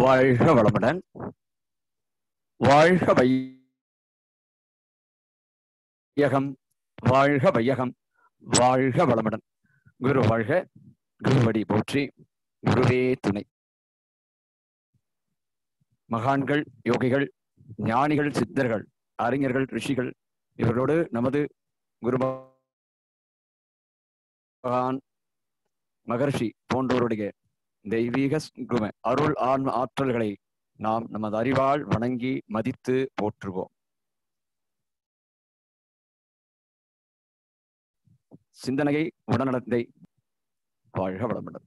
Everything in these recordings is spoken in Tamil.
வாழ்க வளமுடன் வாழ்க வையகம் வாழ்க வையகம் வாழ்க வளமுடன் குரு வாழ்க குருவடி போற்றி குருவே துணை மகான்கள் யோகிகள் ஞானிகள் சித்தர்கள் அறிஞர்கள் ரிஷிகள் இவர்களோடு நமது குரு மகான் மகர்ஷி போன்றோருடைய தெய்வீக கும அருள் ஆன்ம ஆற்றல்களை நாம் நமது அறிவால் வணங்கி மதித்து போற்றுவோம் சிந்தனையை உடனடத்தை வாழ்க வளமுடன்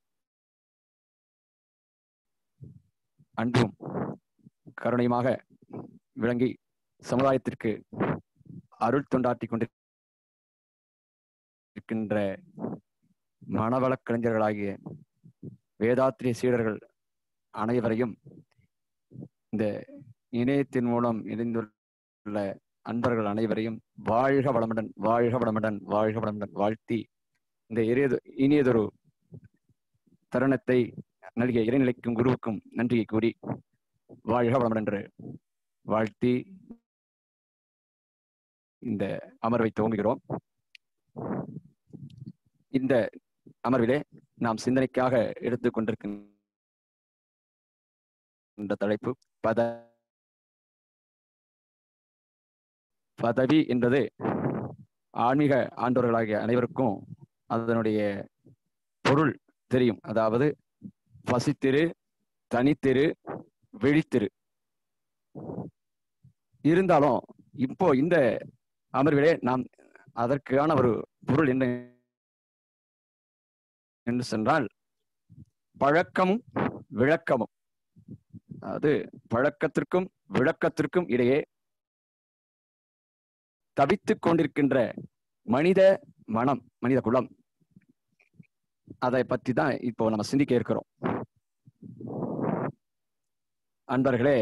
அன்பும் கருணையுமாக விளங்கி சமுதாயத்திற்கு அருள் தொண்டாற்றி கொண்டிருக்கின்ற மனவளக் கலைஞர்களாகிய வேதாத்திரிய சீடர்கள் அனைவரையும் இந்த இணையத்தின் மூலம் இணைந்துள்ள அன்பர்கள் அனைவரையும் வாழ்க வளமுடன் வாழ்க வளமுடன் வாழ்க வளமுடன் வாழ்த்தி இந்த இறையது இனியதொரு தருணத்தை நல்கிய இறைநிலைக்கும் குருவுக்கும் நன்றியை கூறி வாழ்க வளமுடன் என்று வாழ்த்தி இந்த அமர்வை துவங்குகிறோம் இந்த அமர்விலே நாம் சிந்தனைக்காக எடுத்துக்கொண்டிருக்கின்ற தலைப்பு பத பதவி என்பது ஆன்மீக ஆண்டவர்களாகிய அனைவருக்கும் அதனுடைய பொருள் தெரியும் அதாவது பசித்திரு தனித்திரு விழித்திரு இருந்தாலும் இப்போ இந்த அமர்விலே நாம் அதற்கான ஒரு பொருள் என்ன என்று சென்றால் பழக்கமும் விளக்கமும் அதாவது பழக்கத்திற்கும் விளக்கத்திற்கும் இடையே தவித்துக் கொண்டிருக்கின்ற மனித மனம் மனித குலம் அதை பற்றி தான் இப்போ நம்ம சிந்திக்க இருக்கிறோம் அன்பர்களே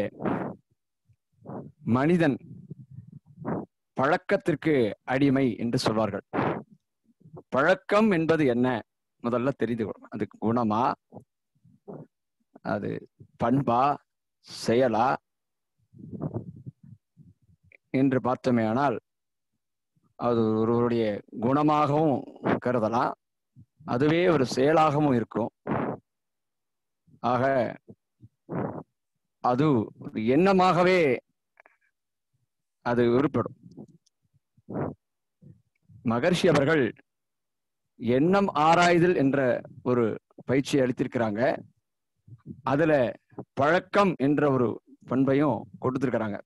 மனிதன் பழக்கத்திற்கு அடிமை என்று சொல்வார்கள் பழக்கம் என்பது என்ன முதல்ல தெரிந்து கொள்ளும் அது குணமா அது பண்பா செயலா என்று பார்த்தோமே ஆனால் அது ஒருவருடைய குணமாகவும் கருதலாம் அதுவே ஒரு செயலாகவும் இருக்கும் ஆக அது ஒரு எண்ணமாகவே அது உருப்படும் மகர்ஷி அவர்கள் எண்ணம் ஆராய்தல் என்ற ஒரு பயிற்சியை அளித்திருக்கிறாங்க அதுல பழக்கம் என்ற ஒரு பண்பையும் கொடுத்திருக்கிறாங்க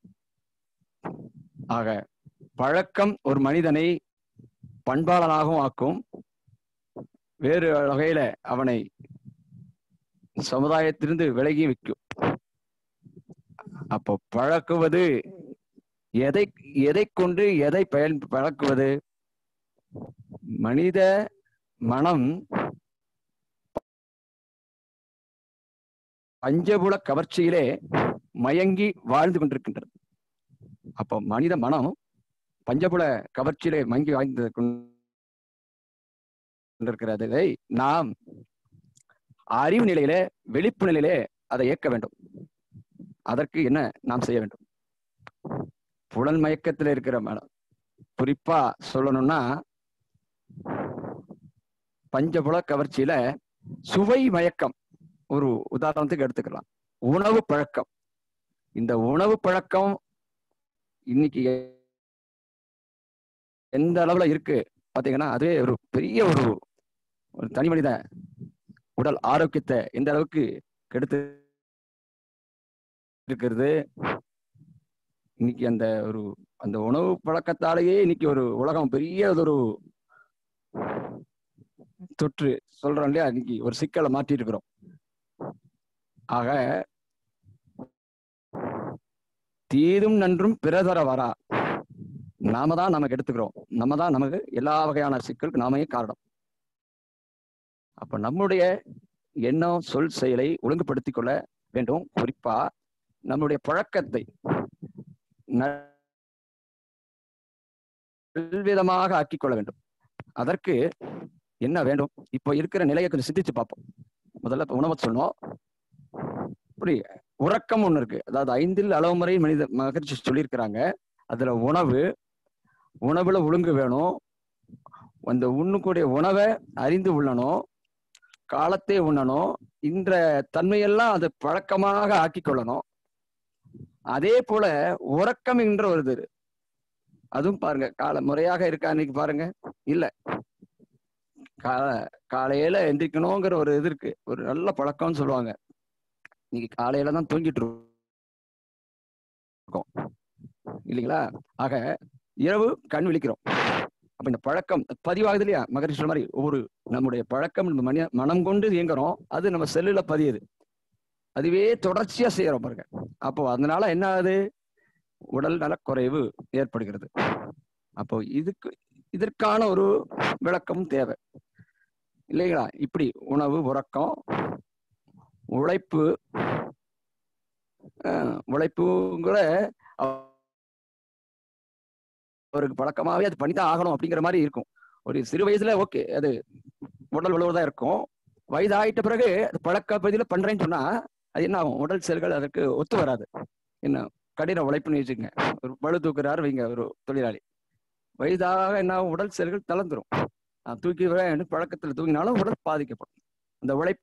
ஆக பழக்கம் ஒரு மனிதனை பண்பாளனாகவும் ஆக்கும் வேறு வகையில அவனை சமுதாயத்திலிருந்து விலகி வைக்கும் அப்போ பழக்குவது எதை எதை கொண்டு எதை பயன் பழக்குவது மனித மனம் பஞ்சபுல கவர்ச்சியிலே மயங்கி வாழ்ந்து கொண்டிருக்கின்றது அப்போ மனித மனம் பஞ்சபுல கவர்ச்சியிலே மயங்கி வாழ்ந்து கொண்டிருக்கிறதை நாம் அறிவு நிலையிலே வெளிப்பு நிலையிலே அதை இயக்க வேண்டும் அதற்கு என்ன நாம் செய்ய வேண்டும் புலன் மயக்கத்தில் இருக்கிற மனம் குறிப்பா சொல்லணும்னா பஞ்சபுல கவர்ச்சியில சுவை மயக்கம் ஒரு உதாரணத்துக்கு எடுத்துக்கலாம் உணவு பழக்கம் இந்த உணவு பழக்கம் இன்னைக்கு எந்த அளவுல இருக்கு பாத்தீங்கன்னா அதுவே ஒரு பெரிய ஒரு ஒரு தனி மனித உடல் ஆரோக்கியத்தை எந்த அளவுக்கு கெடுத்து இருக்கிறது இன்னைக்கு அந்த ஒரு அந்த உணவு பழக்கத்தாலேயே இன்னைக்கு ஒரு உலகம் பெரிய ஒரு தொற்று சொல்றோம் இல்லையா இன்னைக்கு ஒரு சிக்கலை மாற்றி இருக்கிறோம் ஆக தீதும் நன்றும் பிறதர வரா நாம தான் நமக்கு எடுத்துக்கிறோம் நம்ம தான் நமக்கு எல்லா வகையான சிக்கலுக்கு நாமே காரணம் அப்ப நம்முடைய எண்ணம் சொல் செயலை ஒழுங்குபடுத்திக் கொள்ள வேண்டும் குறிப்பா நம்முடைய பழக்கத்தை நல்விதமாக ஆக்கிக் கொள்ள வேண்டும் அதற்கு என்ன வேண்டும் இப்போ இருக்கிற நிலையை கொஞ்சம் சிந்திச்சு பார்ப்போம் முதல்ல இப்ப உணவை சொன்னோம் இப்படி உறக்கம் ஒண்ணு இருக்கு அதாவது ஐந்தில் அளவு முறை மனித மகிழ்ச்சி சொல்லியிருக்கிறாங்க அதுல உணவு உணவுல ஒழுங்கு வேணும் அந்த உண்ணக்கூடிய உணவை அறிந்து உண்ணணும் காலத்தை உண்ணணும் இந்த தன்மையெல்லாம் அது பழக்கமாக ஆக்கி கொள்ளணும் அதே போல உறக்கம் என்ற ஒரு இது அதுவும் பாருங்க கால முறையாக இருக்கா இன்னைக்கு பாருங்க இல்ல கால காலையில எந்திரிக்கணுங்கிற ஒரு இது இருக்கு ஒரு நல்ல பழக்கம்னு சொல்லுவாங்க இன்னைக்கு காலையில தான் தூங்கிட்டு இருக்கோம் இல்லைங்களா ஆக இரவு கண் விழிக்கிறோம் அப்ப இந்த பழக்கம் பதிவாகுது இல்லையா மகரிஷி சொன்ன மாதிரி ஒவ்வொரு நம்முடைய பழக்கம் நம்ம மனித மனம் கொண்டு இயங்குறோம் அது நம்ம செல்லுல பதியுது அதுவே தொடர்ச்சியா செய்யறோம் பாருங்க அப்போ அதனால என்ன ஆகுது உடல் நலக்குறைவு ஏற்படுகிறது அப்போ இதுக்கு இதற்கான ஒரு விளக்கம் தேவை இல்லைங்களா இப்படி உணவு உறக்கம் உழைப்பு அஹ், உழைப்புங்கிற அவருக்கு பழக்கமாவே அது பண்ணித்தான் ஆகணும் அப்படிங்கிற மாதிரி இருக்கும் ஒரு சிறு வயசுல ஓகே அது உடல் வலுவதா இருக்கும் வயதாயிட்ட பிறகு அது பழக்க பகுதியில பண்றேன்னு சொன்னா அது என்ன ஆகும் உடல் செல்கள் அதற்கு ஒத்து வராது என்ன கடின உழைப்புன்னு வச்சுக்கோங்க ஒரு பளு தூக்குறாரு வைங்க ஒரு தொழிலாளி வயதாக என்ன ஆகும் உடல் செல்கள் தளர்ந்துரும் நான் தூக்கி விட பழக்கத்துல தூங்கினாலும் உடல் பாதிக்கப்படும் அந்த உழைப்பு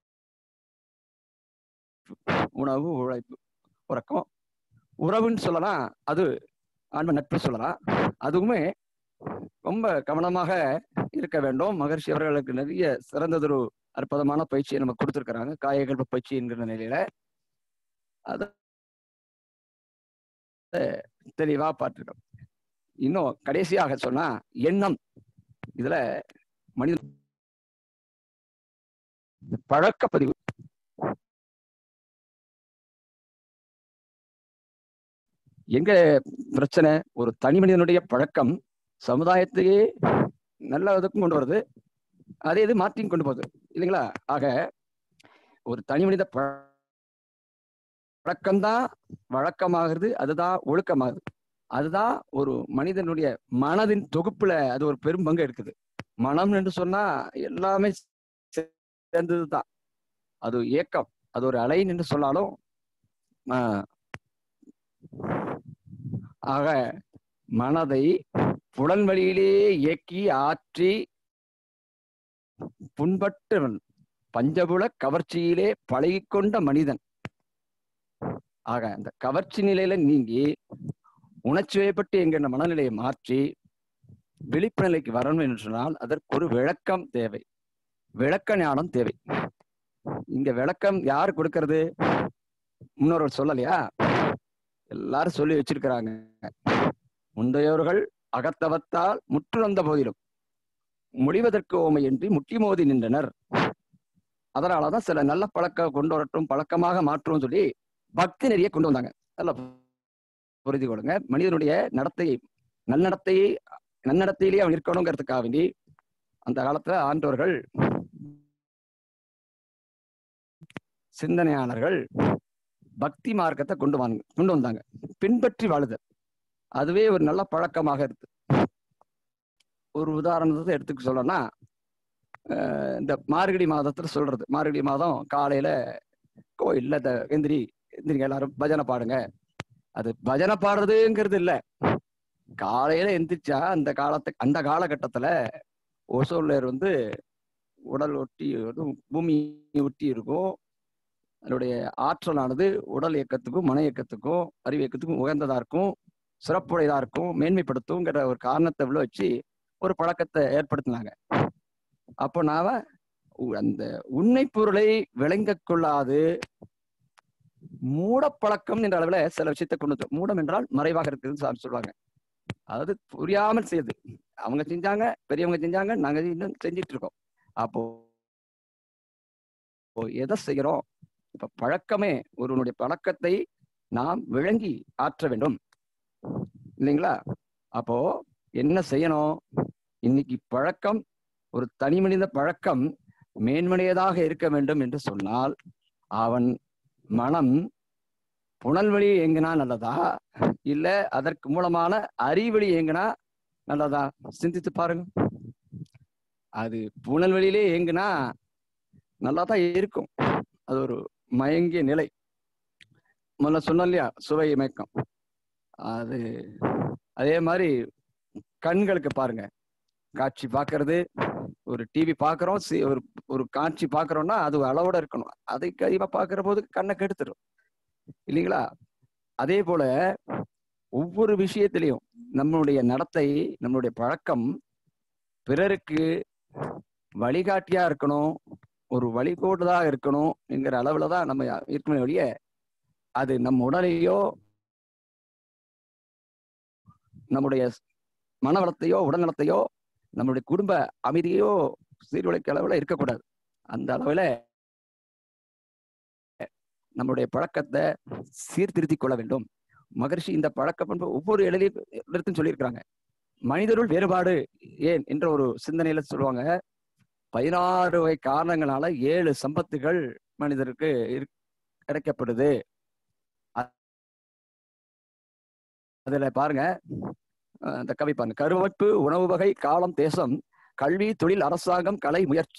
உணவு உழைப்பு உறக்கம் உறவுன்னு சொல்லலாம் அது ஆன்ம நட்பு சொல்லலாம் அதுவுமே ரொம்ப கவனமாக இருக்க வேண்டும் மகர்ஷி அவர்களுக்கு நிறைய சிறந்ததொரு அற்புதமான பயிற்சியை நம்ம கொடுத்துருக்குறாங்க காயகல்ப பயிற்சி என்கிற நிலையில அத தெளிவா பார்த்துருக்கோம் இன்னும் கடைசியாக சொன்னா எண்ணம் இதுல மனித பழக்கப்பதிவு எங்க பிரச்சனை ஒரு தனி மனிதனுடைய பழக்கம் சமுதாயத்தையே நல்ல இதுக்கும் கொண்டு வருது அதே இது மாற்றியும் கொண்டு போகுது இல்லைங்களா ஆக ஒரு தனி மனித பழ- பழக்கம்தான் வழக்கமாகிறது அதுதான் ஒழுக்கமாகுது அதுதான் ஒரு மனிதனுடைய மனதின் தொகுப்புல அது ஒரு பெரும் பங்கு எடுக்குது மனம் என்று சொன்னா எல்லாமே சேர்ந்ததுதான் அது ஏக்கம் அது ஒரு அலைன் என்று சொன்னாலும் ஆஹ், ஆக மனதை புலன் வழியிலே இயக்கி ஆற்றி புண்பட்டவன் பஞ்சபுல கவர்ச்சியிலே பழகிக்கொண்ட மனிதன் ஆக அந்த கவர்ச்சி நிலையில நீங்கி உணர்ச்சி வயப்பட்டு என்கின்ற மனநிலையை மாற்றி விழிப்பு நிலைக்கு வரணும் என்று சொன்னால் அதற்கு ஒரு விளக்கம் தேவை விளக்க ஞானம் தேவை இங்க விளக்கம் யார் கொடுக்கறது முன்னோர்கள் சொல்லலையா எல்லாரும் சொல்லி வச்சிருக்கிறாங்க முந்தையோர்கள் அகத்தவத்தால் முற்றுவந்த போதிலும் முடிவதற்கு ஓமையின்றி முட்டி மோதி நின்றனர் அதனாலதான் சில நல்ல பழக்க கொண்டு வரட்டும் பழக்கமாக மாற்றும் சொல்லி பக்தி நெறிய கொண்டு வந்தாங்க நல்ல புரிந்து கொள்ளுங்க மனிதனுடைய நடத்தையை நன்னடத்தையை நன்னடத்தையிலேயே அவன் இருக்கணுங்கிறதுக்காக வேண்டி அந்த காலத்துல ஆண்டவர்கள் சிந்தனையாளர்கள் பக்தி மார்க்கத்தை கொண்டு வாங்க கொண்டு வந்தாங்க பின்பற்றி வாழுதல் அதுவே ஒரு நல்ல பழக்கமாக இருக்கு ஒரு உதாரணத்தை எடுத்துக்க சொல்லணும்னா அஹ் இந்த மார்கழி மாதத்துல சொல்றது மார்கழி மாதம் காலையில கோயில்ல இந்த எந்திரி எந்திரிங்க எல்லாரும் பஜனை பாடுங்க அது பஜனை பாடுறதுங்கிறது இல்ல காலையில எந்திரிச்சா அந்த காலத்து அந்த காலகட்டத்துல ஓசோன் லேயர் வந்து உடல் ஒட்டி வந்து பூமி ஒட்டி இருக்கும் அதனுடைய ஆற்றலானது உடல் இயக்கத்துக்கும் மன இயக்கத்துக்கும் அறிவு இயக்கத்துக்கும் உகந்ததா இருக்கும் சிறப்புடையதா இருக்கும் மேன்மைப்படுத்துங்கிற ஒரு காரணத்தை உள்ள வச்சு ஒரு பழக்கத்தை ஏற்படுத்தினாங்க அப்போ நாம உ- அந்த உண்மை பொருளை விளங்க கொள்ளாது மூடப்பழக்கம் என்ற அளவுல சில விஷயத்தை கொண்டு வந்து- மூடம் என்றால் மறைவாக இருக்குதுன்னு சாமி சொல்லுவாங்க அதாவது புரியாமல் செய்யுது அவங்க செஞ்சாங்க பெரியவங்க செஞ்சாங்க நாங்க இன்னும் செஞ்சிட்டு இருக்கோம் அப்போ இப்போ எதை செய்கிறோம் இப்ப பழக்கமே ஒருவனுடைய பழக்கத்தை நாம் விளங்கி ஆற்ற வேண்டும் இல்லைங்களா அப்போ என்ன செய்யணும் இன்னைக்கு பழக்கம் ஒரு தனி மனித பழக்கம் மேன்மடையதாக இருக்க வேண்டும் என்று சொன்னால் அவன் மனம் புனல்வழி எங்கினா நல்லதா இல்ல அதற்கு மூலமான அறிவழி எங்கினா நல்லதா சிந்தித்து பாருங்க அது புனல்வழியிலே எங்குனா நல்லா தான் இருக்கும் அது ஒரு மயங்கிய நிலை முதல்ல சொன்னோம் இல்லையா சுவை மயக்கம் அது அதே மாதிரி கண்களுக்கு பாருங்க காட்சி பார்க்கறது ஒரு டிவி பார்க்குறோம் ஒரு ஒரு காட்சி பார்க்குறோம்னா அது அளவோட இருக்கணும் அதுக்கு அதிகமாக பார்க்குற போது கண்ணை கெடுத்துடும் இல்லைங்களா அதே போல ஒவ்வொரு விஷயத்திலையும் நம்மளுடைய நடத்தை நம்மளுடைய பழக்கம் பிறருக்கு வழிகாட்டியா இருக்கணும் ஒரு வழிகோடுதா இருக்கணும் என்கிற அளவுல தான் நம்ம இருக்கணும் ஒழிய அது நம் உடலையோ நம்முடைய மனவளத்தையோ உடல்நலத்தையோ நம்மளுடைய குடும்ப அமைதியோ சீர்குலைக்க அளவுல இருக்கக்கூடாது அந்த அளவுல நம்முடைய பழக்கத்தை சீர்திருத்திக் கொள்ள வேண்டும் மகர்ஷி இந்த பழக்க பண்பு ஒவ்வொரு இடத்துலையும் சொல்லியிருக்கிறாங்க மனிதருள் வேறுபாடு ஏன் என்ற ஒரு சிந்தனையில சொல்லுவாங்க பதினாறு வகை காரணங்களால ஏழு சம்பத்துகள் மனிதருக்கு கிடைக்கப்படுது அதுல பாருங்க அந்த கவி பாருங்க கருவமைப்பு உணவு வகை காலம் தேசம் கல்வி தொழில் அரசாங்கம் கலை முயற்சி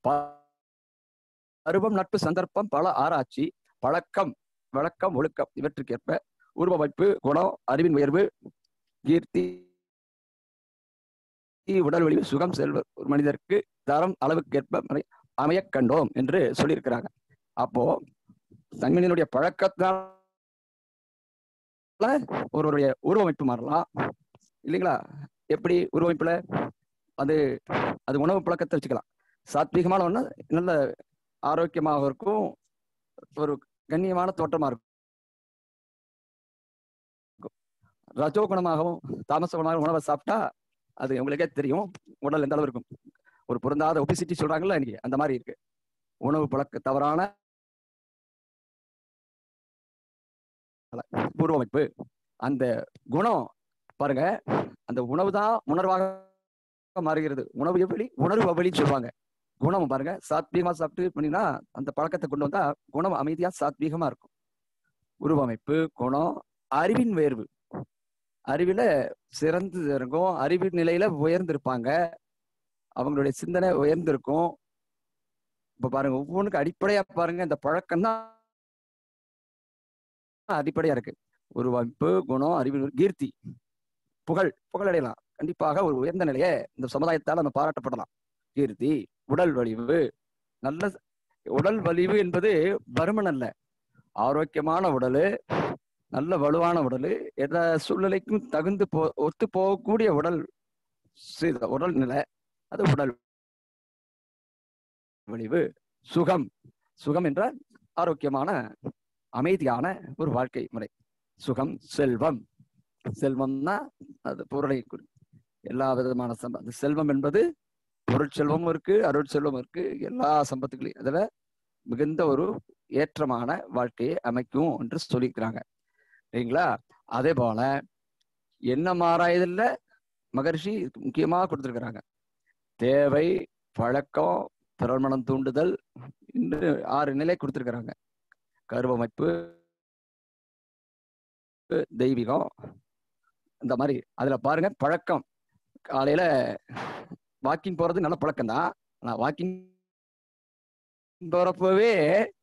பருவம் நட்பு சந்தர்ப்பம் பல ஆராய்ச்சி பழக்கம் வழக்கம் ஒழுக்கம் இவற்றுக்கேற்ப உருவமைப்பு குணம் அறிவின் உயர்வு கீர்த்தி உடல் ஒளிவு சுகம் செல்வ ஒரு மனிதருக்கு தரம் அளவுக்கேற்ப அமைய கண்டோம் என்று சொல்லியிருக்கிறாங்க அப்போ தங்கனினுடைய பழக்கத்தால ஒருவருடைய உருவமைப்பு மாறலாம் இல்லைங்களா எப்படி உருவமைப்புல அது அது உணவு பழக்கத்தை வச்சுக்கலாம் சாத்வீகமான ஒண்ணு நல்ல ஆரோக்கியமாக இருக்கும் ஒரு கண்ணியமான தோற்றமா இருக்கும் ரஜோ குணமாகவும் தாமச குணமாகவும் உணவை சாப்பிட்டா அது உங்களுக்கே தெரியும் உடல் எந்த அளவு இருக்கும் ஒரு பொருந்தாத ஒபிசிட்டி சொல்றாங்கல்ல இன்னைக்கு அந்த மாதிரி இருக்கு உணவு பழக்க தவறான பூர்வமைப்பு அந்த குணம் பாருங்க அந்த உணவு தான் உணர்வாக மாறுகிறது உணவு எவ்வளி உணர்வு அவ்வளின்னு சொல்லுவாங்க குணம் பாருங்க சாத்வீகமா சாப்பிட்டு பண்ணினா அந்த பழக்கத்தை கொண்டு வந்தா குணம் அமைதியா சாத்வீகமா இருக்கும் உருவமைப்பு குணம் அறிவின் உயர்வு அறிவில சிறந்து இருக்கும் அறிவு நிலையில உயர்ந்திருப்பாங்க அவங்களுடைய சிந்தனை உயர்ந்திருக்கும் இப்ப பாருங்க ஒவ்வொன்றுக்கு அடிப்படையா பாருங்க இந்த பழக்கம் தான் அடிப்படையா இருக்கு உருவமைப்பு குணம் அறிவு கீர்த்தி புகழ் புகழ் அடையலாம் கண்டிப்பாக ஒரு உயர்ந்த நிலையை இந்த சமுதாயத்தால் நம்ம பாராட்டப்படலாம் கீர்த்தி உடல் வலிவு நல்ல உடல் வலிவு என்பது பருமன் அல்ல ஆரோக்கியமான உடல் நல்ல வலுவான உடல் எந்த சூழ்நிலைக்கும் தகுந்து போ ஒத்து போகக்கூடிய உடல் உடல் நிலை அது உடல் வலிவு சுகம் சுகம் என்றால் ஆரோக்கியமான அமைதியான ஒரு வாழ்க்கை முறை சுகம் செல்வம் செல்வம்னா அது பொருளை எல்லா விதமான சம்ப அந்த செல்வம் என்பது பொருட்செல்வமும் இருக்கு அருட்செல்வம் இருக்கு எல்லா சம்பத்துகளையும் அதுல மிகுந்த ஒரு ஏற்றமான வாழ்க்கையை அமைக்கும் என்று சொல்லிக்கிறாங்க சரிங்களா அதே போல என்ன மாறாயதில்ல மகர்ஷி முக்கியமாக கொடுத்துருக்குறாங்க தேவை பழக்கம் பிறர்மணம் தூண்டுதல் என்று ஆறு நிலை கொடுத்துருக்குறாங்க கருவமைப்பு தெய்வீகம் இந்த மாதிரி அதுல பாருங்க பழக்கம் காலையில வாக்கிங் போறது நல்ல பழக்கம் தான் ஆனா வாக்கிங் போறப்பவே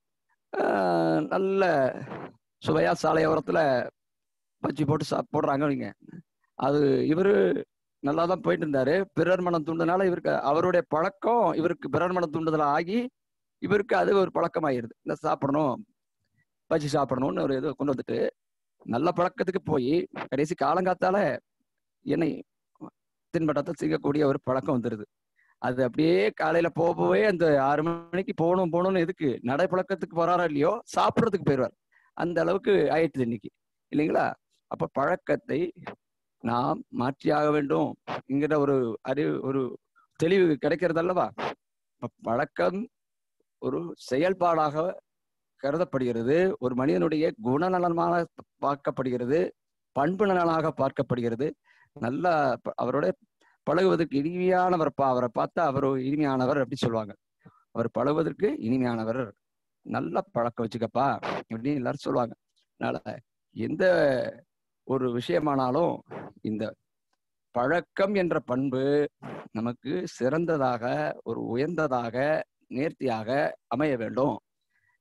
நல்ல சுவையா சாலையோரத்துல பச்சி போட்டு சா போடுறாங்க நீங்க அது இவரு நல்லா தான் போயிட்டு இருந்தாரு பிறர் மனம் தூண்டனால இவருக்கு அவருடைய பழக்கம் இவருக்கு பிறர் மனம் தூண்டுதல் ஆகி இவருக்கு அது ஒரு பழக்கமாயிருது இந்த சாப்பிடணும் பச்சி சாப்பிடணும்னு ஒரு இது கொண்டு வந்துட்டு நல்ல பழக்கத்துக்கு போய் கடைசி காலங்காத்தால என்னை தின்பட்டத்தை செய்யக்கூடிய ஒரு பழக்கம் வந்துடுது அது அப்படியே காலையில போகவே அந்த ஆறு மணிக்கு போகணும் போகணும்னு எதுக்கு நடைப்பழக்கத்துக்கு போறாரா இல்லையோ சாப்பிட்றதுக்கு போயிடுவார் அந்த அளவுக்கு ஆயிடுச்சு இன்னைக்கு இல்லைங்களா அப்ப பழக்கத்தை நாம் மாற்றியாக வேண்டும் என்கிற ஒரு அறிவு ஒரு தெளிவு கிடைக்கிறது அல்லவா பழக்கம் ஒரு செயல்பாடாக கருதப்படுகிறது ஒரு மனிதனுடைய குணநலமாக பார்க்கப்படுகிறது பண்பு நலனாக பார்க்கப்படுகிறது நல்ல அவரோட பழகுவதற்கு இனிமையானவர்ப்பா அவரை பார்த்தா அவர் இனிமையானவர் அப்படி சொல்லுவாங்க அவர் பழகுவதற்கு இனிமையானவர் நல்ல பழக்கம் வச்சுக்கப்பா அப்படின்னு எல்லாரும் சொல்லுவாங்க அதனால எந்த ஒரு விஷயமானாலும் இந்த பழக்கம் என்ற பண்பு நமக்கு சிறந்ததாக ஒரு உயர்ந்ததாக நேர்த்தியாக அமைய வேண்டும்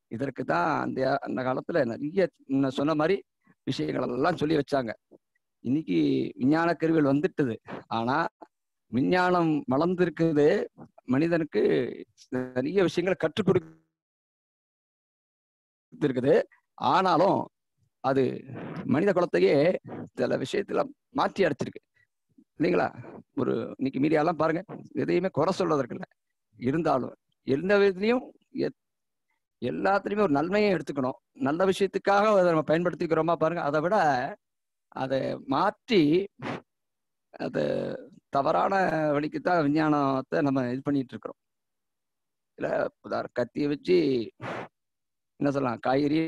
இதற்கு தான் அந்த அந்த காலத்துல நிறைய முன்ன சொன்ன மாதிரி விஷயங்கள் எல்லாம் சொல்லி வச்சாங்க இன்னைக்கு விஞ்ஞான கருவிகள் வந்துட்டுது ஆனா விஞ்ஞானம் வளர்ந்திருக்குது மனிதனுக்கு நிறைய விஷயங்களை கற்றுக் கொடுத்திருக்குது ஆனாலும் அது மனித குலத்தையே சில விஷயத்துல மாற்றி அடைச்சிருக்கு இல்லைங்களா ஒரு இன்னைக்கு மீடியாலாம் பாருங்க எதையுமே குறை சொல்றதற்கு இல்லை இருந்தாலும் எந்த விதத்துலையும் எத்- எல்லாத்துலயுமே ஒரு நன்மையை எடுத்துக்கணும் நல்ல விஷயத்துக்காக அதை நம்ம பயன்படுத்திக்கிறோமா பாருங்க அதை விட அதை மாற்றி அது தவறான வழிக்கு தான் விஞ்ஞானத்தை நம்ம இது பண்ணிட்டு இருக்கிறோம் இல்ல உதாரண கத்தியை வச்சு என்ன சொல்லலாம் காய்கறி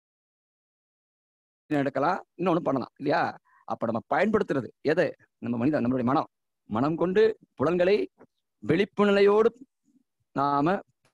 எடுக்கலாம் இன்னொன்னு பண்ணலாம் இல்லையா அப்ப நம்ம பயன்படுத்துறது எது நம்ம மனிதன் நம்மளுடைய மனம் மனம் கொண்டு புலன்களை விழிப்பு நிலையோடு நாம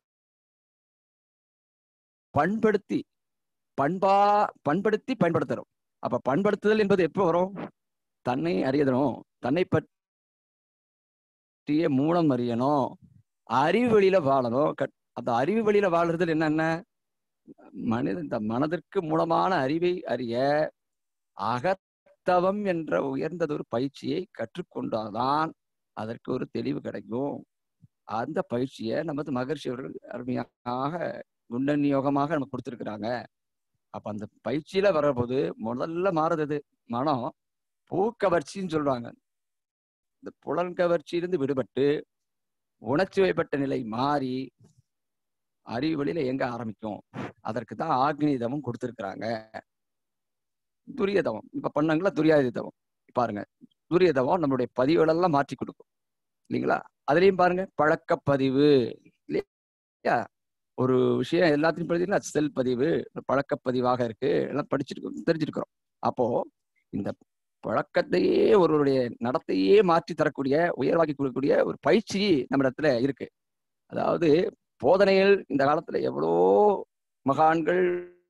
பண்படுத்தி பண்பா பண்படுத்தி பயன்படுத்துறோம் அப்ப பண்படுத்துதல் என்பது எப்போ வரும் தன்னை அறியணும் தன்னை பற்றிய மூலம் அறியணும் அறிவு வழியில வாழணும் கட்- அந்த அறிவு வழியில வாழுறதுல என்னென்ன மனித இந்த மனதிற்கு மூலமான அறிவை அறிய அகத்தவம் என்ற உயர்ந்ததொரு பயிற்சியை கற்றுக்கொண்டால்தான் அதற்கு ஒரு தெளிவு கிடைக்கும் அந்த பயிற்சியை நமது மகர்ஷி அவர்கள் அருமையாக குண்டன் யோகமாக நமக்கு கொடுத்துருக்குறாங்க அப்ப அந்த பயிற்சியில வரபோது முதல்ல மாறுறது மனம் பூக்கவர்ச்சின்னு சொல்றாங்க இந்த புலன் கவர்ச்சியிலிருந்து விடுபட்டு உணர்ச்சி வயப்பட்ட நிலை மாறி அறிவு வழியில எங்க ஆரம்பிக்கும் அதற்கு தான் ஆக்னி தவம் கொடுத்துருக்குறாங்க துரிய தவம் இப்ப பண்ணாங்களா துரியாதி தவம் பாருங்க துரிய தவம் நம்மளுடைய பதிவுகளெல்லாம் மாற்றி கொடுக்கும் இல்லைங்களா அதுலயும் பாருங்க பழக்கப்பதிவு இல்லையா ஒரு விஷயம் எல்லாத்தையும் படிச்சீங்கன்னா செல் பதிவு பழக்கப்பதிவாக இருக்கு எல்லாம் படிச்சிருக்கோம் தெரிஞ்சிருக்கிறோம் அப்போ இந்த பழக்கத்தையே ஒருவருடைய நடத்தையே மாற்றி தரக்கூடிய உயர்வாக்கி கொடுக்கக்கூடிய ஒரு பயிற்சி நம்ம இடத்துல இருக்கு அதாவது போதனைகள் இந்த காலத்துல எவ்வளோ மகான்கள்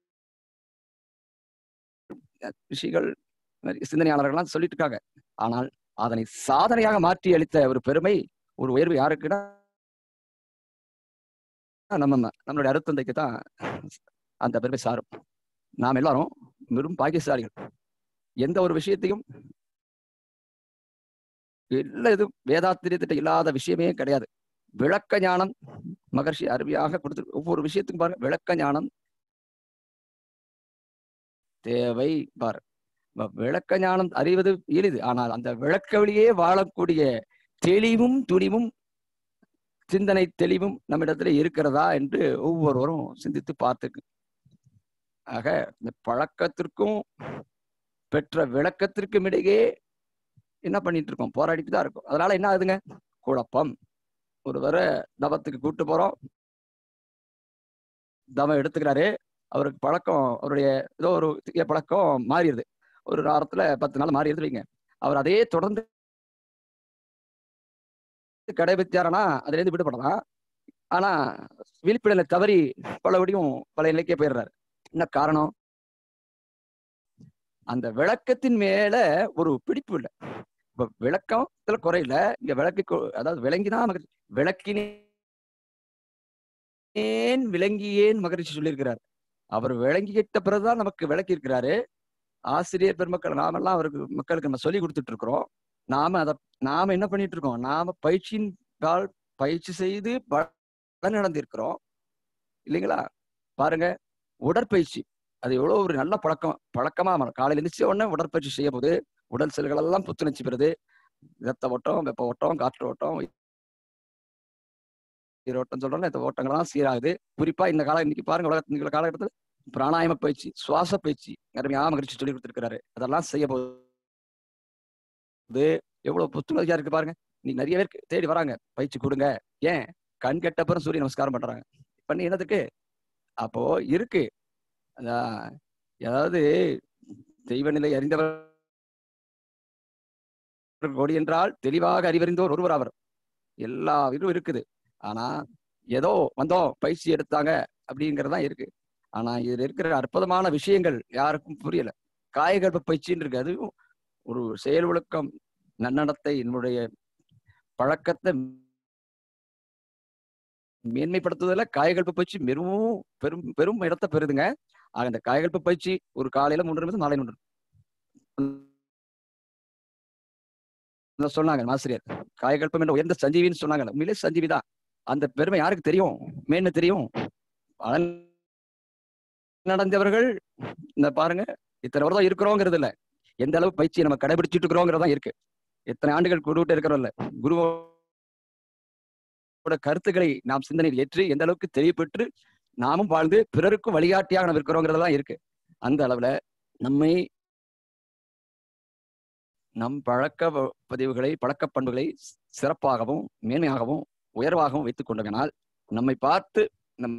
ரிஷிகள் நிறைய சிந்தனையாளர்கள்லாம் சொல்லிட்டு இருக்காங்க ஆனால் அதனை சாதனையாக மாற்றி அளித்த ஒரு பெருமை ஒரு உயர்வு யாருக்குன்னா நம்ம நம்மளுடைய அருத்தந்தைக்கு தான் அந்த பெருமை சாரும் நாம் எல்லாரும் வெறும் பாக்கியசாலிகள் எந்த ஒரு விஷயத்தையும் எல்லா இது வேதாத்திரியத்திட்ட இல்லாத விஷயமே கிடையாது விளக்க ஞானம் மகர்ஷி அருமையாக கொடுத்து ஒவ்வொரு விஷயத்துக்கும் பாருங்க விளக்க ஞானம் தேவை பார் வ- விளக்க ஞானம் அறிவது எளிது ஆனால் அந்த விளக்க வழியே வாழக்கூடிய தெளிவும் துணிவும் சிந்தனை தெளிவும் நம்மிடத்துல இருக்கிறதா என்று ஒவ்வொருவரும் சிந்தித்து பார்த்து ஆக இந்த பழக்கத்திற்கும் பெற்ற விளக்கத்திற்கும் இடையே என்ன பண்ணிட்டு இருக்கோம் போராடிட்டு தான் இருக்கும் அதனால என்ன ஆகுதுங்க குழப்பம் ஒருவரை தவத்துக்கு கூட்டு போறோம் தவம் எடுத்துக்கிறாரு அவருக்கு பழக்கம் அவருடைய ஏதோ ஒரு தீய பழக்கம் மாறிடுது ஒரு வாரத்துல பத்து நாள் மாறிடுது வைங்க அவர் அதே தொடர்ந்து கடைபிடிச்சாரனா அதுல இருந்து விடுபடலாம் ஆனா விழிப்புணர்வை தவறி பலபடியும் பல நிலைக்கே போயிடுறாரு என்ன காரணம் அந்த விளக்கத்தின் மேல ஒரு பிடிப்பு இல்லை இப்ப விளக்கத்துல குறையில இங்க விளக்கு கொ- அதாவது விளங்கிதான் மகிழ்ச்சி விளக்கினேன் விளங்கியேன் மகரிஷி சொல்லியிருக்கிறார் அவர் விளங்கிக்கிட்ட பிறகுதான் நமக்கு விளக்கி இருக்கிறாரு ஆசிரியர் பெருமக்கள் நாமெல்லாம் அவருக்கு மக்களுக்கு நம்ம சொல்லி கொடுத்துட்டு இருக்கிறோம் நாம அதை நாம என்ன பண்ணிட்டு இருக்கோம் நாம பயிற்சியின் பால் பயிற்சி செய்து பலன் அடைந்திருக்கிறோம் இல்லைங்களா பாருங்க உடற்பயிற்சி அது எவ்வளவு ஒரு நல்ல பழக்கம் பழக்கமா மாறும். காலையில எழுந்திரிச்ச உடனே உடற்பயிற்சி செய்ய போது உடல் செல்கள் எல்லாம் புத்துணர்ச்சி பெறுது ரத்த ஓட்டம் வெப்ப ஓட்டம் காற்று ஓட்டம் ஓட்டம் சொல்றோம்ல இந்த ஓட்டங்கள்லாம் சீராகுது குறிப்பா இந்த கால இன்னைக்கு பாருங்க உலகத்து இந்த காலகட்டத்தில் பிராணாயாம பயிற்சி சுவாச பயிற்சி அருமையா மகிழ்ச்சி சொல்லி கொடுத்திருக்கிறாரு அதெல்லாம் செய்ய போகுது எவ்வளவு புத்துணர்ச்சியா இருக்கு பாருங்க நீ நிறைய பேர் தேடி வராங்க பயிற்சி கொடுங்க ஏன் கண் கெட்டப்புறம் சூரிய நமஸ்காரம் பண்றாங்க பண்ணி என்னதுக்கு அப்போ இருக்கு அதான் அதாவது தெய்வ நிலை அறிந்தவர் கொடி என்றால் தெளிவாக அறிவறிந்தோர் ஒருவர் அவர் எல்லா இதுவும் இருக்குது ஆனா ஏதோ வந்தோம் பயிற்சி எடுத்தாங்க அப்படிங்கறதுதான் இருக்கு ஆனா இதுல இருக்கிற அற்புதமான விஷயங்கள் யாருக்கும் புரியல காயகல்ப பயிற்சின்னு இருக்கு அதுவும் ஒரு செயல் ஒழுக்கம் நன்னடத்தை என்னுடைய பழக்கத்தை மேன்மைப்படுத்துவதில் காயகல்ப பயிற்சி மிகவும் பெரும் பெரும் இடத்தை பெறுதுங்க ஆக அந்த காயகல்ப பயிற்சி ஒரு காலையில மூன்று நிமிடம் மாலை மூன்று நிமிடம் சொன்னாங்க ஆசிரியர் காயகல்பம் என்ற உயர்ந்த சஞ்சீவின்னு சொன்னாங்க உண்மையிலே சஞ்சீவி தான் அந்த பெருமை யாருக்கு தெரியும் மேன்மை தெரியும் பலன் நடந்தவர்கள் இந்த பாருங்க இத்தனை வருடம் இருக்கிறோங்கிறது இல்ல எந்த அளவு பயிற்சியை நம்ம கடைபிடிச்சிட்டு இருக்கிறோங்கிறது தான் இருக்கு எத்தனை ஆண்டுகள் குருவிட்டு இருக்கிறோம் இல்ல குருவோட கருத்துக்களை நாம் சிந்தனையில் ஏற்றி எந்த அளவுக்கு தெளிவுபெற்று நாமும் வாழ்ந்து பிறருக்கும் வழிகாட்டியாக நம்ம இருக்கிறோங்கிறதெல்லாம் இருக்கு அந்த அளவுல நம்மை நம் பழக்க வ- பதிவுகளை பழக்க பண்புகளை சி- சிறப்பாகவும் மேன்மையாகவும் உயர்வாகவும் வைத்துக் கொண்டதனால் நம்மை பார்த்து நம்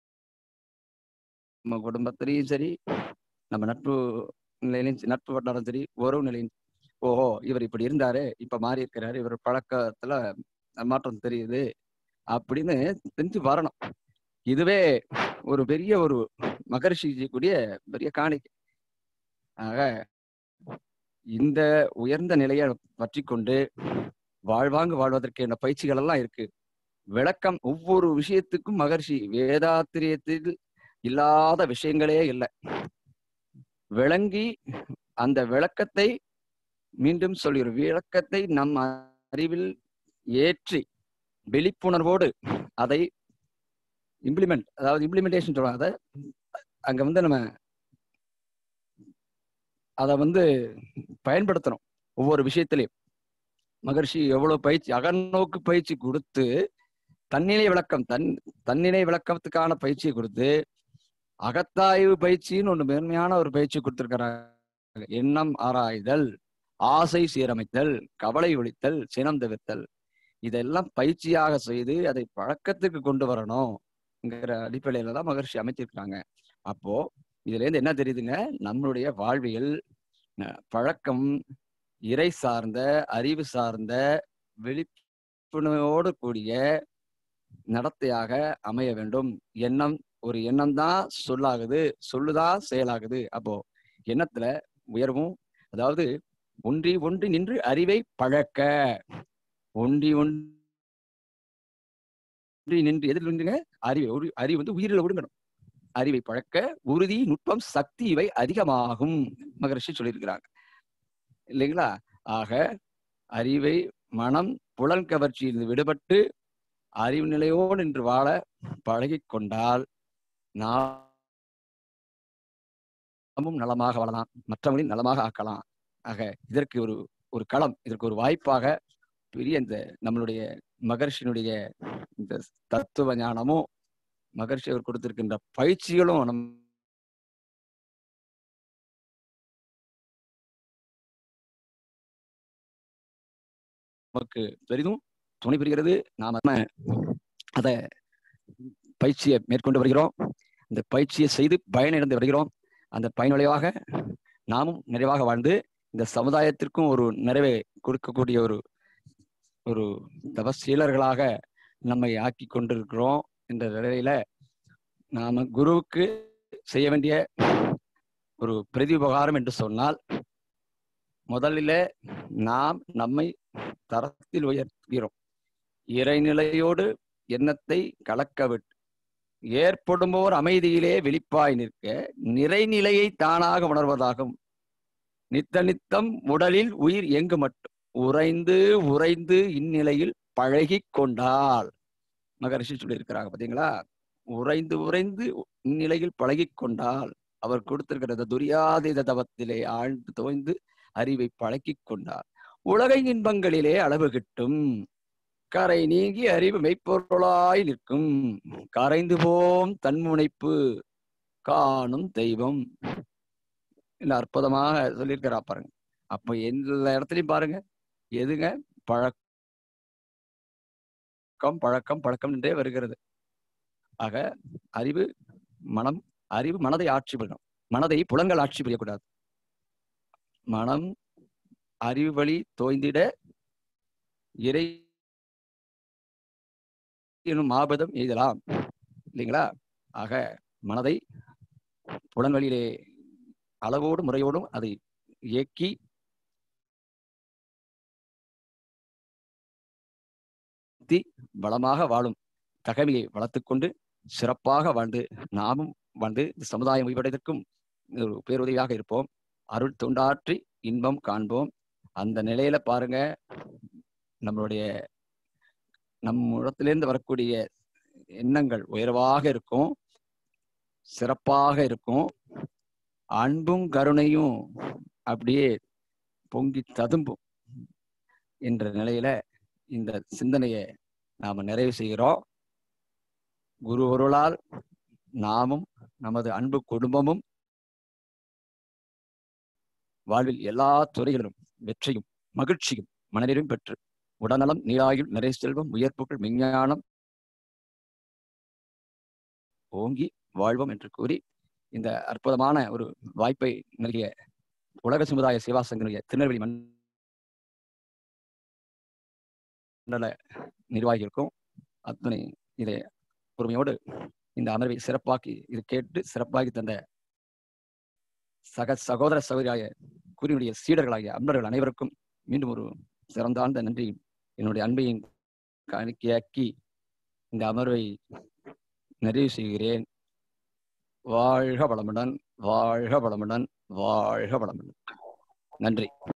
நம்ம குடும்பத்திலையும் சரி நம்ம நட்பு நிலையிலும் சரி, நட்பு வட்டாரம் சரி உறவு நிலையும் ஓஹோ இவர் இப்படி இருந்தாரு இப்ப மாறி இருக்கிறாரு இவர் பழக்கத்துல மாற்றம் தெரியுது அப்படின்னு தெரிஞ்சு வரணும் இதுவே ஒரு பெரிய ஒரு மகரிஷி கூடிய பெரிய காணிக்கை ஆக இந்த உயர்ந்த நிலையை பற்றி கொண்டு வாழ்வாங்கு வாழ்வதற்கு என்ன பயிற்சிகள் எல்லாம் இருக்கு விளக்கம் ஒவ்வொரு விஷயத்துக்கும் மகர்ஷி வேதாத்திரியத்தில் இல்லாத விஷயங்களே இல்லை விளங்கி அந்த விளக்கத்தை மீண்டும் சொல்கிறோம் விளக்கத்தை நம் அறிவில் ஏற்றி விழிப்புணர்வோடு அதை இம்ப்ளிமெண்ட் அதாவது இம்ப்ளிமெண்டேஷன் சொல்லுவாங்க அதை அங்க வந்து நம்ம அதை வந்து பயன்படுத்தணும் ஒவ்வொரு விஷயத்திலையும் மகர்ஷி எவ்வளவு பயிற்சி அகநோக்கு பயிற்சி கொடுத்து தன்னிலை விளக்கம் தன் தன்னிலை விளக்கத்துக்கான பயிற்சியை கொடுத்து அகத்தாய்வு பயிற்சின்னு ஒண்ணு மேன்மையான ஒரு பயிற்சி கொடுத்திருக்கிறாங்க எண்ணம் ஆராய்தல் ஆசை சீரமைத்தல் கவலை ஒழித்தல் சினம் தவிர்த்தல் இதெல்லாம் பயிற்சியாக செய்து அதை பழக்கத்துக்கு கொண்டு வரணும்ங்கிற அடிப்படையில தான் மகர்ஷி அமைத்திருக்கிறாங்க அப்போ இதுல இருந்து என்ன தெரியுதுங்க நம்மளுடைய வாழ்வியல் அஹ், பழக்கம் இறை சார்ந்த அறிவு சார்ந்த விழிப்புணர்வோடு கூடிய நடத்தையாக அமைய வேண்டும் எண்ணம் ஒரு எண்ணம் தான் சொல்லாகுது சொல்லுதான் செயலாகுது அப்போ எண்ணத்துல உயர்வும் அதாவது ஒன்றி ஒன்றி நின்று அறிவை பழக்க ஒன்றி ஒன்றி நின்று எதில் நின்றுங்க அறிவை ஒரு அறிவு வந்து உயிரில் ஒடுங்கணும் அறிவை பழக்க உறுதி நுட்பம் சக்தி இவை அதிகமாகும் மகரிஷி சொல்லியிருக்கிறாங்க இல்லைங்களா ஆக அறிவை மனம் புலன் கவர்ச்சியிலிருந்து விடுபட்டு அறிவு நிலையோடு நின்று வாழ பழகிக் கொண்டால் நாமும் நலமாக வாழலாம் மற்றவங்களையும் நலமாக ஆக்கலாம் ஆக இதற்கு ஒரு ஒரு களம் இதற்கு ஒரு வாய்ப்பாக பெரிய இந்த நம்மளுடைய மகர்ஷியினுடைய இந்த தத்துவ ஞானமும் மகர்ஷி அவர் கொடுத்திருக்கின்ற பயிற்சிகளும் நம் நமக்கு பெரிதும் துணை புரிகிறது நாம் அதை பயிற்சியை மேற்கொண்டு வருகிறோம் இந்த பயிற்சியை செய்து பயனடைந்து வருகிறோம் அந்த பயனுடையவாக நாமும் நிறைவாக வாழ்ந்து இந்த சமுதாயத்திற்கும் ஒரு நிறைவை கொடுக்கக்கூடிய ஒரு ஒரு தவசீலர்களாக நம்மை ஆக்கி கொண்டிருக்கிறோம் என்ற நிலையில நாம குருவுக்கு செய்ய வேண்டிய ஒரு பிரதி உபகாரம் என்று சொன்னால் முதலில நாம் நம்மை தரத்தில் உயர்கிறோம் இறைநிலையோடு எண்ணத்தை கலக்க விட்டு ஏற்படும்போர் அமைதியிலே வெளிப்பாய் நிற்க நிறைநிலையை தானாக உணர்வதாகும் நித்த நித்தம் உடலில் உயிர் எங்கு மட்டும் உறைந்து உறைந்து இந்நிலையில் பழகி கொண்டால் மகரிஷி சொல்லியிருக்கிறாங்க பாத்தீங்களா உறைந்து உறைந்து இந்நிலையில் பழகி கொண்டால் அவர் கொடுத்திருக்கிற துரியாதீத தவத்திலே ஆழ்ந்து தோய்ந்து அறிவை பழக்கி கொண்டார் உலக இன்பங்களிலே அளவு கிட்டும் கரை நீங்கி அறிவு மெய்ப்பொருளாய் நிற்கும் கரைந்து போம் தன்முனைப்பு காணும் தெய்வம் இல்ல அற்புதமாக சொல்லியிருக்கிறா பாருங்க அப்ப எல்லா இடத்துலயும் பாருங்க எதுங்க பழக்கம் பழக்கம் பழக்கம் என்றே வருகிறது ஆக அறிவு மனம் அறிவு மனதை ஆட்சி புரியணும் மனதை புலங்கள் ஆட்சி புரியக்கூடாது மனம் அறிவு வழி தோய்ந்திட இறை எனும் ஆபதம் எய்தலாம் இல்லைங்களா ஆக மனதை புலன்வழியிலே அளவோடும் முறையோடும் அதை இயக்கி பலமாக வாழும் தகமையை வளர்த்துக்கொண்டு சிறப்பாக வாழ்ந்து நாமும் வாழ்ந்து இந்த சமுதாயம் உய்வடைவதற்கும் ஒரு பேருதவியாக இருப்போம் அருள் தொண்டாற்றி இன்பம் காண்போம் அந்த நிலையில பாருங்க நம்மளுடைய நம் இடத்திலிருந்து வரக்கூடிய எண்ணங்கள் உயர்வாக இருக்கும் சிறப்பாக இருக்கும் அன்பும் கருணையும் அப்படியே பொங்கி ததும்பும் என்ற நிலையில இந்த சிந்தனையை நாம நிறைவு செய்கிறோம் குரு ஒருளால் நாமும் நமது அன்பு குடும்பமும் வாழ்வில் எல்லா துறைகளிலும் வெற்றியும் மகிழ்ச்சியும் மனநிறைவும் பெற்று உடல்நலம் நீராயுள் நிறை செல்வம் உயர்ப்புகள் விஞ்ஞானம் ஓங்கி வாழ்வோம் என்று கூறி இந்த அற்புதமான ஒரு வாய்ப்பை நல்கிய உலக சமுதாய சேவா சங்கனுடைய திருநெல்வேலி மண்டல நிர்வாகிகளுக்கும் அத்தனை இதை பொறுமையோடு இந்த அமர்வை சிறப்பாக்கி இது கேட்டு சிறப்பாக்கி தந்த சக சகோதர சகோதரியாய கூறியுடைய சீடர்களாகிய அன்பர்கள் அனைவருக்கும் மீண்டும் ஒரு சிறந்தாழ்ந்த நன்றி என்னுடைய அன்பையும் காணிக்கையாக்கி இந்த அமர்வை நிறைவு செய்கிறேன் வாழ்க வளமுடன் வாழ்க வளமுடன் வாழ்க வளமுடன் நன்றி